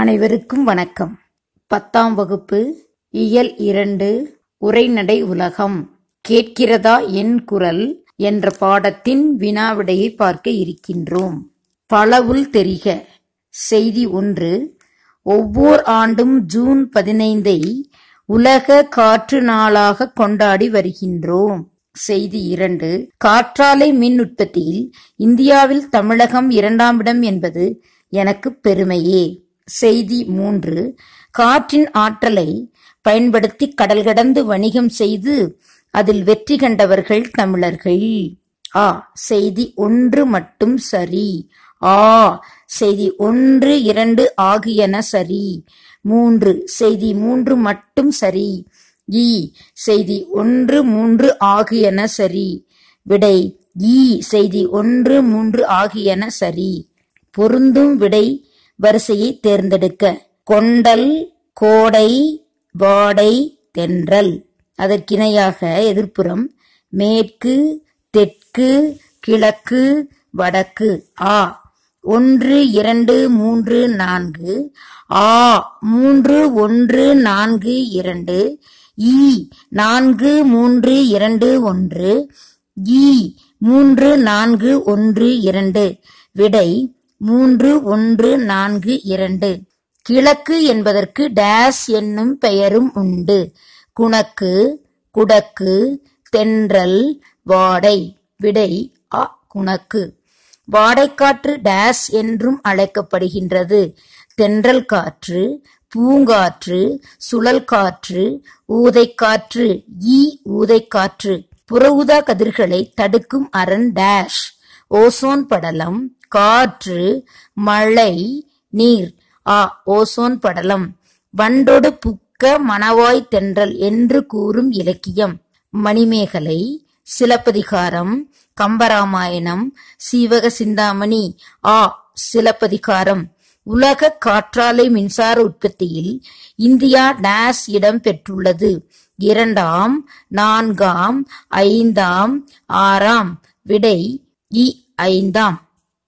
அனைவருக்கும் வணக்கம் பத்தாம் வகுப்பு இயல் இரண்டு உரைநடை உலகம் கேட்கிறதா என் குரல் என்ற பாடத்தின் வினாவிடையை பார்க்க இருக்கின்றோம் பலவுள் தெரிக செய்தி ஒன்று ஒவ்வோர் ஆண்டும் ஜூன் பதினைந்தை உலக காற்று நாளாக கொண்டாடி வருகின்றோம் செய்தி இரண்டு காற்றாலை மின் உற்பத்தியில் இந்தியாவில் தமிழகம் இரண்டாம் இடம் என்பது எனக்கு பெருமையே செய்தி மூன்று காற்றின் ஆற்றலை பயன்படுத்தி கடல் கடந்து வணிகம் செய்து அதில் வெற்றி கண்டவர்கள் தமிழர்கள் ஆ செய்தி ஒன்று மட்டும் சரி ஆ செய்தி ஒன்று இரண்டு ஆகியன சரி மூன்று செய்தி மூன்று மட்டும் சரி ஈ செய்தி ஒன்று மூன்று ஆகியன சரி விடை ஈ செய்தி ஒன்று மூன்று ஆகியன சரி பொருந்தும் விடை வரிசையை தேர்ந்தெடுக்க கொண்டல் கோடை வாடை தென்றல் அதற்கிணையாக எதிர்ப்புறம் மேற்கு தெற்கு கிழக்கு வடக்கு ஆ ஒன்று இரண்டு மூன்று நான்கு ஆ மூன்று ஒன்று நான்கு இரண்டு ஈ நான்கு மூன்று இரண்டு ஒன்று ஈ மூன்று நான்கு ஒன்று இரண்டு விடை மூன்று ஒன்று நான்கு இரண்டு கிழக்கு என்பதற்கு டேஸ் என்னும் பெயரும் உண்டு குணக்கு குடக்கு தென்றல் வாடை விடை அ குணக்கு வாடைக்காற்று டேஸ் என்றும் அழைக்கப்படுகின்றது தென்றல் காற்று பூங்காற்று சுழல் காற்று ஊதைக்காற்று ஈ ஊதைக்காற்று புற ஊதா கதிர்களை தடுக்கும் அரண் டேஷ் ஓசோன் படலம் காற்று மழை நீர் ஆ ஓசோன் படலம் வண்டொடு புக்க மணவாய் தென்றல் என்று கூறும் இலக்கியம் மணிமேகலை சிலப்பதிகாரம் கம்பராமாயணம் சீவக சிந்தாமணி ஆ சிலப்பதிகாரம் உலக காற்றாலை மின்சார உற்பத்தியில் இந்தியா டேஸ் இடம் பெற்றுள்ளது இரண்டாம் நான்காம் ஐந்தாம் ஆறாம் விடை இ ஐந்தாம்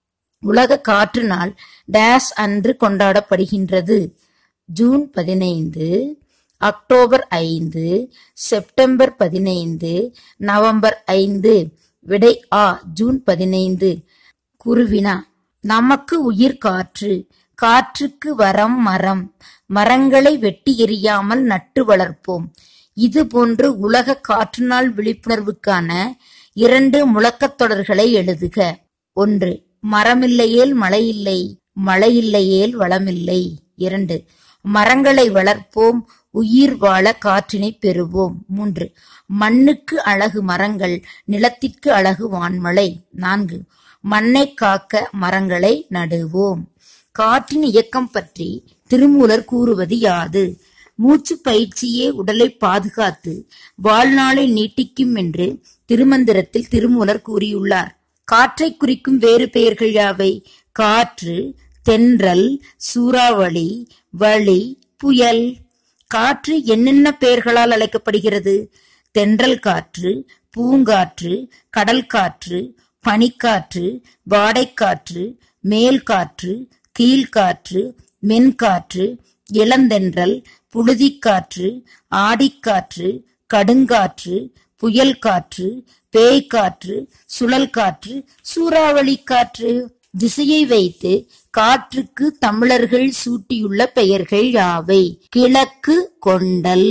உலக காற்று நாள் டேஸ் அன்று கொண்டாடப்படுகின்றது ஜூன் பதினைந்து அக்டோபர் ஐந்து செப்டம்பர் பதினைந்து நவம்பர் ஐந்து விடை ஆ ஜூன் பதினைந்து குருவினா நமக்கு உயிர் காற்று காற்றுக்கு வரம் மரம் மரங்களை வெட்டி எறியாமல் நட்டு வளர்ப்போம் இது போன்று உலக காற்று நாள் விழிப்புணர்வுக்கான இரண்டு முழக்கத் தொடர்களை எழுதுக ஒன்று மரமில்லையேல் மழையில்லை மழையில்லையேல் வளமில்லை இரண்டு மரங்களை வளர்ப்போம் உயிர் வாழ காற்றினை பெறுவோம் மூன்று மண்ணுக்கு அழகு மரங்கள் நிலத்திற்கு அழகு வான்மழை நான்கு மண்ணை காக்க மரங்களை நடுவோம் காற்றின் இயக்கம் பற்றி திருமூலர் கூறுவது யாது மூச்சு பயிற்சியே உடலை பாதுகாத்து வாழ்நாளை நீட்டிக்கும் என்று திருமந்திரத்தில் திருமூலர் கூறியுள்ளார் காற்றை குறிக்கும் வேறு பெயர்கள் யாவை காற்று தென்றல் சூறாவளி வளி புயல் காற்று என்னென்ன பெயர்களால் அழைக்கப்படுகிறது தென்றல் காற்று பூங்காற்று கடல் காற்று பனிக்காற்று வாடைக்காற்று மேல் காற்று கீழ்காற்று மென்காற்று இளந்தென்றல் புழுதிக்காற்று ஆடிக்காற்று கடுங்காற்று புயல் காற்று பேய்காற்று சுழல் காற்று சூறாவளி காற்று திசையை வைத்து காற்றுக்கு தமிழர்கள் சூட்டியுள்ள பெயர்கள் யாவை கிழக்கு கொண்டல்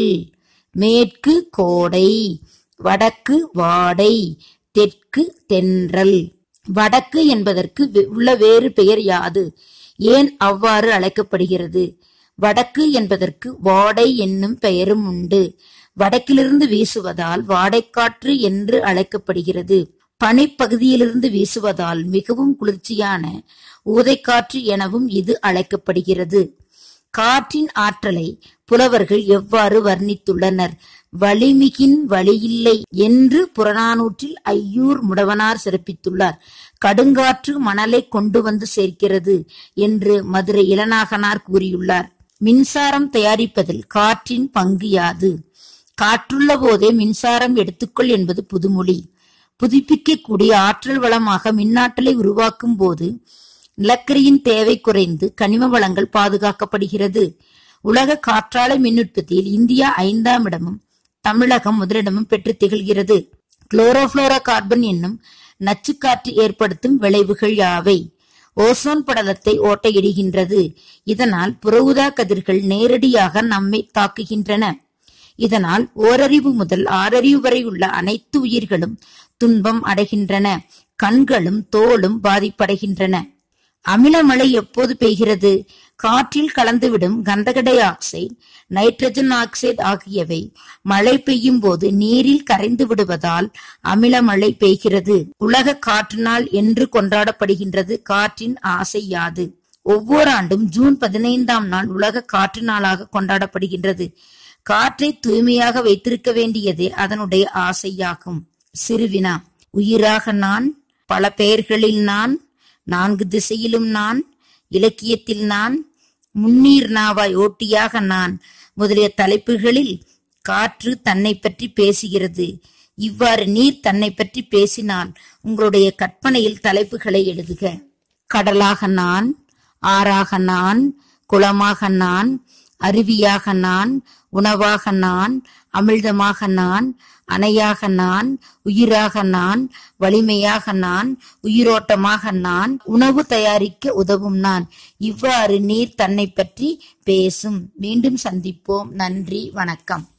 மேற்கு கோடை வடக்கு வாடை தெற்கு தென்றல் வடக்கு என்பதற்கு உள்ள வேறு பெயர் யாது ஏன் அவ்வாறு அழைக்கப்படுகிறது வடக்கு என்பதற்கு வாடை என்னும் பெயரும் உண்டு வடக்கிலிருந்து வீசுவதால் வாடைக்காற்று என்று அழைக்கப்படுகிறது பனிப்பகுதியிலிருந்து வீசுவதால் மிகவும் குளிர்ச்சியான ஊதைக்காற்று எனவும் இது அழைக்கப்படுகிறது காற்றின் ஆற்றலை புலவர்கள் எவ்வாறு வர்ணித்துள்ளனர் வலிமிகின் வழியில்லை என்று புறநானூற்றில் ஐயூர் முடவனார் சிறப்பித்துள்ளார் கடுங்காற்று மணலை கொண்டு வந்து சேர்க்கிறது என்று மதுரை இளநாகனார் கூறியுள்ளார் மின்சாரம் தயாரிப்பதில் காற்றின் பங்கு யாது காற்றுள்ள போதே மின்சாரம் எடுத்துக்கொள் என்பது புதுமொழி புதுப்பிக்கக்கூடிய ஆற்றல் வளமாக மின்னாற்றலை உருவாக்கும் போது நிலக்கரியின் தேவை குறைந்து கனிம வளங்கள் பாதுகாக்கப்படுகிறது உலக காற்றாலை மின் உற்பத்தியில் இந்தியா ஐந்தாம் இடமும் தமிழகம் முதலிடமும் பெற்று திகழ்கிறது குளோரோபுளோரோ கார்பன் என்னும் நச்சுக்காற்று ஏற்படுத்தும் விளைவுகள் யாவை ஓசோன் படலத்தை ஓட்டையிடுகின்றது இதனால் புறஊதா கதிர்கள் நேரடியாக நம்மை தாக்குகின்றன இதனால் ஓரறிவு முதல் ஆறறிவு வரை உள்ள அனைத்து உயிர்களும் துன்பம் அடைகின்றன கண்களும் தோலும் பாதிப்படைகின்றன அமிலமழை எப்போது பெய்கிறது காற்றில் கலந்துவிடும் கந்தக டை ஆக்சைடு நைட்ரஜன் ஆக்சைடு ஆகியவை மழை பெய்யும் போது நீரில் கரைந்து விடுவதால் அமிலமழை பெய்கிறது உலக காற்று நாள் என்று கொண்டாடப்படுகின்றது காற்றின் ஆசை யாது ஒவ்வொரு ஆண்டும் ஜூன் பதினைந்தாம் நாள் உலக காற்று நாளாக கொண்டாடப்படுகின்றது காற்றை தூய்மையாக வைத்திருக்க வேண்டியதே அதனுடைய ஆசையாகும் சிறுவினா உயிராக நான் பல பெயர்களில் நான் நான்கு திசையிலும் நான் இலக்கியத்தில் நான் முன்னீர் நாவாய் ஓட்டியாக நான் முதலிய தலைப்புகளில் காற்று தன்னை பற்றி பேசுகிறது இவ்வாறு நீர் தன்னை பற்றி பேசினால் உங்களுடைய கற்பனையில் தலைப்புகளை எழுதுக கடலாக நான் ஆறாக நான் குளமாக நான் அருவியாக நான் உணவாக நான் அமிழ்தமாக நான் அணையாக நான் உயிராக நான் வலிமையாக நான் உயிரோட்டமாக நான் உணவு தயாரிக்க உதவும் நான் இவ்வாறு நீர் தன்னை பற்றி பேசும் மீண்டும் சந்திப்போம் நன்றி வணக்கம்